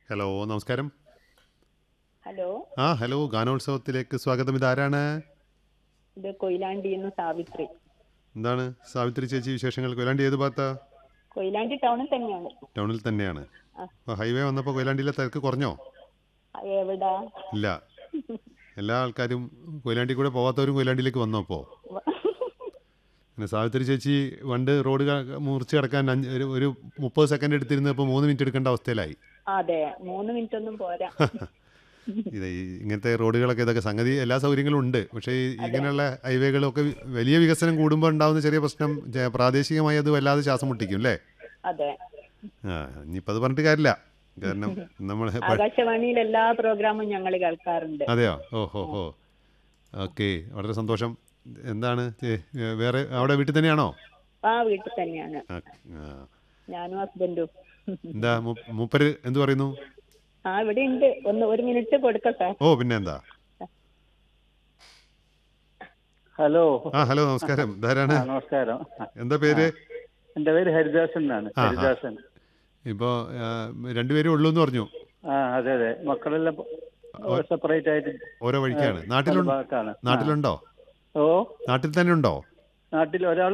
Hello നമസ്കാരം hello ആ hello ഗാനോത്സവത്തിലേക്ക് സ്വാഗതം ഇതാരാണ് ഇത് കൊയിലാണ്ടിന്ന് സാവിത്രി എന്താണ് സാവിത്രി ചേച്ചി വിശേഷങ്ങൾ കൊയിലാണ്ടി ഏത് ഭാഗത്താ കൊയിലാണ്ടി ടൗണിൽ തന്നെയാണ് ടൗണിൽ തന്നെയാണ് ആ. അപ്പോൾ ഹൈവേ വന്നപ്പോൾ കൊയിലാണ്ടിയിലെ തിരക്ക് കുറഞ്ഞോ ആ, എവിടാ ഇല്ല എല്ലാ ആൾക്കാരും കൊയിലാണ്ടി കൂടെ പോകാത്തവരും കൊയിലാണ്ടിയിലേക്ക് വന്നോ അപ്പോൾ പിന്നെ സാവിത്രി ചേച്ചി പണ്ട് റോഡ് ക- മുറിച്ച് കിടക്കാൻ അഞ്ച് ഒരു ഒരു മുപ്പത് സെക്കൻഡ് എടുത്തിരുന്ന് ഇപ്പോൾ മൂന്ന് മിനിറ്റ് എടുക്കേണ്ട അവസ്ഥയിലായി അതെ മൂന്ന് മിനിറ്റ് ഒന്നും പോരാ ഇത് ഈ ഇങ്ങനത്തെ റോഡുകളൊക്കെ ഇതൊക്കെ സംഗതി എല്ലാ സൗകര്യങ്ങളും ഉണ്ട് പക്ഷേ ഈ ഇങ്ങനെയുള്ള ഹൈവേകളൊക്കെ വി- വലിയ വികസനം കൂടുമ്പോൾ ഉണ്ടാകുന്ന ചെറിയ പ്രശ്നം ജ- പ്രാദേശികമായി അത് വല്ലാതെ ശ്വാസം മുട്ടിക്കും അല്ലേ അതെ ആ ഇനിയിപ്പോൾ അത് പറഞ്ഞിട്ട് കാര്യമില്ല കാരണം നമ്മൾ ആകാശവാണിയിൽ എല്ലാ പ്രോഗ്രാമും ഞങ്ങൾ കേൾക്കാറുണ്ട് അതെയോ ഓ ഹോ ഹോ ഓക്കെ വളരെ സന്തോഷം എന്താണ് ചേ- വേറെ അവിടെ വീട്ടിൽ തന്നെയാണോ ആ വീട്ടിൽ തന്നെയാണ് ആ, ആ. ഞാനും ഹസ്ബൻഡും എന്താ മു- മൂപ്പര് എന്ത് പറയുന്നു ആ ഇവിടെ ഉണ്ട് ഒന്ന് ഒരു മിനിറ്റ് കൊടുക്കട്ടെ ഓ പിന്നെ എന്താ ഹലോ ആ ഹലോ നമസ്കാരം ധാരാണ് ആ, നമസ്കാരം എന്താ പേര് എന്റെ പേര് ഹരിദാസൻ എന്നാണ് ആ, ആ. ഹരിദാസൻ ഇപ്പോൾ രണ്ടുപേരും ഉള്ളൂ എന്ന് പറഞ്ഞു ആ അതെ അതെ മക്കളെല്ലാം സെപ്പറേറ്റ് ആയിട്ട് ഓരോ വഴിക്കാണ് പല നാട്ടിലുണ്ടോ ഭാഗത്താണ് ആ. നാട്ടിലുണ്ടോ ഓ നാട്ടിൽ തന്നെ ഉണ്ടോ നാട്ടിൽ ഒരാൾ